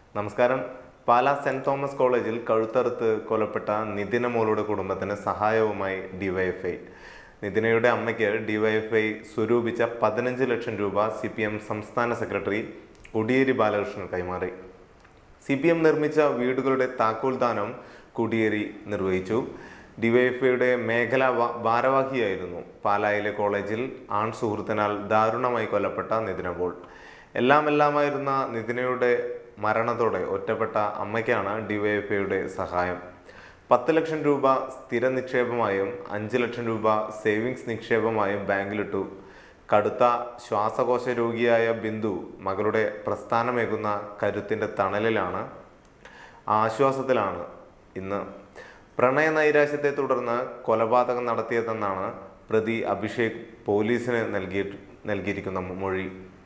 നമസ്കാരം Pala saint Thomas കോളേജിൽ കഴുത്തറുത്ത് കൊലപ്പെട്ട നിതിന മോളുടെ കുടുംബത്തിന് സഹായവുമായി ഡിവൈഎഫ്ഐ നിതിനയുടെ അമ്മയ്ക്ക് ഡിവൈഎഫ്ഐ സ്വരൂപിച്ച പതിനഞ്ച് ലക്ഷം രൂപ സി പി എം സംസ്ഥാന സെക്രട്ടറി കൊടിയേരി ബാലകൃഷ്ണൻ കൈമാറി സി പി എം നിർമ്മിച്ച വീടുകളുടെ താക്കോൽ ദാനം കോടിയേരി നിർവഹിച്ചു ഡിവൈഎഫ്ഐയുടെ മേഖലാ വ- ഭാരവാഹിയായിരുന്നു പാലായിലെ കോളേജിൽ ആൺ സുഹൃത്തിനാൽ ദാരുണമായി കൊല്ലപ്പെട്ട നിതിന പോൾ എല്ലാം എല്ലാമായിരുന്ന നിതിനയുടെ മരണത്തോടെ ഒറ്റപ്പെട്ട അമ്മയ്ക്കാണ് ഡിവൈഎഫ്ഐയുടെ സഹായം പത്ത് ലക്ഷം രൂപ സ്ഥിര നിക്ഷേപമായും അഞ്ച് ലക്ഷം രൂപ സേവിങ്സ് നിക്ഷേപമായും ബാങ്കിലിട്ടു കടുത്ത ശ്വാസകോശ രോഗിയായ ബിന്ദു മകളുടെ പ്രസ്ഥാനമേകുന്ന കരുത്തിൻ്റെ തണലിലാണ് ആശ്വാസത്തിലാണ് ഇന്ന് പ്രണയ നൈരാശ്യത്തെ തുടർന്ന് കൊലപാതകം നടത്തിയതെന്നാണ് പ്രതി അഭിഷേക് പോലീസിന് നൽകി നൽകിയിരിക്കുന്ന മൊഴി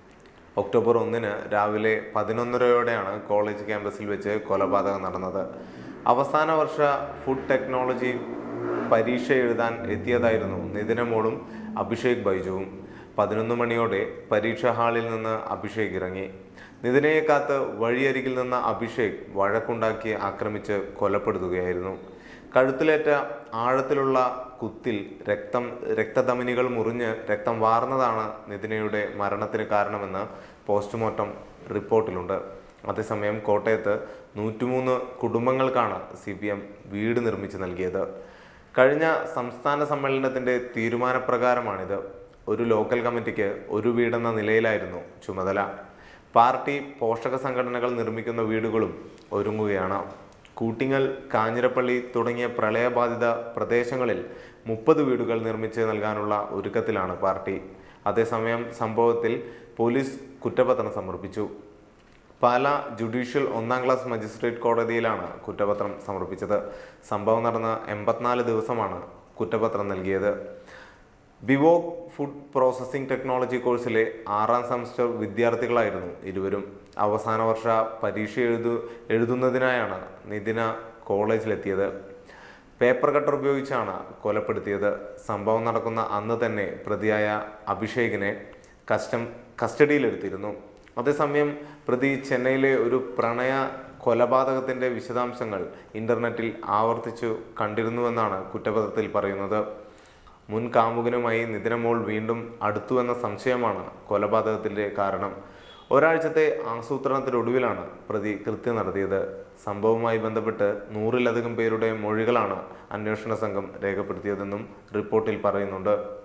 ഒക്ടോബർ ഒന്നിന് രാവിലെ പതിനൊന്നരയോടെയാണ് കോളേജ് ക്യാമ്പസിൽ വെച്ച് കൊലപാതകം നടന്നത് അവസാന വർഷ ഫുഡ് ടെക്നോളജി പരീക്ഷ എഴുതാൻ എത്തിയതായിരുന്നു നിതിന മോളും അഭിഷേക് ബൈജുവും പതിനൊന്ന് മണിയോടെ പരീക്ഷാ ഹാളിൽ നിന്ന് അഭിഷേക് ഇറങ്ങി നിതിനയെ കാത്ത് വഴിയരികിൽ നിന്ന അഭിഷേക് വഴക്കുണ്ടാക്കി ആക്രമിച്ച് കൊലപ്പെടുത്തുകയായിരുന്നു കഴുത്തിലേറ്റ ആഴത്തിലുള്ള കുത്തിൽ രക്തം രക്തധമനികൾ മുറിഞ്ഞ് രക്തം വാർന്നതാണ് നിതിനയുടെ മരണത്തിന് കാരണമെന്ന് പോസ്റ്റ്മോർട്ടം റിപ്പോർട്ടിലുണ്ട് അതേസമയം കോട്ടയത്ത് നൂറ്റിമൂന്ന് കുടുംബങ്ങൾക്കാണ് സി പി എം വീട് നിർമ്മിച്ച് നൽകിയത് കഴിഞ്ഞ സംസ്ഥാന സമ്മേളനത്തിന്റെ തീരുമാനപ്രകാരമാണിത് ഒരു ലോക്കൽ കമ്മിറ്റിക്ക് ഒരു വീടെന്ന നിലയിലായിരുന്നു ചുമതല പാർട്ടി പോഷക സംഘടനകൾ നിർമ്മിക്കുന്ന വീടുകളും ഒരുങ്ങുകയാണ് കൂട്ടിങ്ങൽ കാഞ്ഞിരപ്പള്ളി തുടങ്ങിയ പ്രളയബാധിത പ്രദേശങ്ങളിൽ മുപ്പത് വീടുകൾ നിർമ്മിച്ച് നൽകാനുള്ള ഒരുക്കത്തിലാണ് പാർട്ടി അതേസമയം സംഭവത്തിൽ പോലീസ് കുറ്റപത്രം സമർപ്പിച്ചു പാല ജുഡീഷ്യൽ ഒന്നാം ക്ലാസ് മജിസ്ട്രേറ്റ് കോടതിയിലാണ് കുറ്റപത്രം സമർപ്പിച്ചത് സംഭവം നടന്ന എൺപത്തിനാല് ദിവസമാണ് കുറ്റപത്രം നൽകിയത് വിവോക് ഫുഡ് പ്രോസസ്സിംഗ് ടെക്നോളജി കോഴ്സിലെ ആറാം സെമസ്റ്റർ വിദ്യാർത്ഥികളായിരുന്നു ഇരുവരും അവസാന വർഷ പരീക്ഷ എഴുതു എഴുതുന്നതിനായാണ് നിതിന കോളേജിലെത്തിയത് പേപ്പർ കട്ടർ ഉപയോഗിച്ചാണ് കൊലപ്പെടുത്തിയത് സംഭവം നടക്കുന്ന അന്ന് തന്നെ പ്രതിയായ അഭിഷേകിനെ കസ്റ്റം കസ്റ്റഡിയിലെടുത്തിരുന്നു അതേസമയം പ്രതി ചെന്നൈയിലെ ഒരു പ്രണയ കൊലപാതകത്തിന്റെ വിശദാംശങ്ങൾ ഇന്റർനെറ്റിൽ ആവർത്തിച്ചു കണ്ടിരുന്നുവെന്നാണ് കുറ്റപത്രത്തിൽ പറയുന്നത് മുൻ കാമുകനുമായി നിതിനമോൾ വീണ്ടും അടുത്തുവെന്ന സംശയമാണ് കൊലപാതകത്തിന്റെ കാരണം ഒരാഴ്ചത്തെ ആസൂത്രണത്തിനൊടുവിലാണ് പ്രതി കൃത്യം നടത്തിയത് സംഭവവുമായി ബന്ധപ്പെട്ട് നൂറിലധികം പേരുടെ മൊഴികളാണ് അന്വേഷണ സംഘം രേഖപ്പെടുത്തിയതെന്നും റിപ്പോർട്ടിൽ പറയുന്നുണ്ട്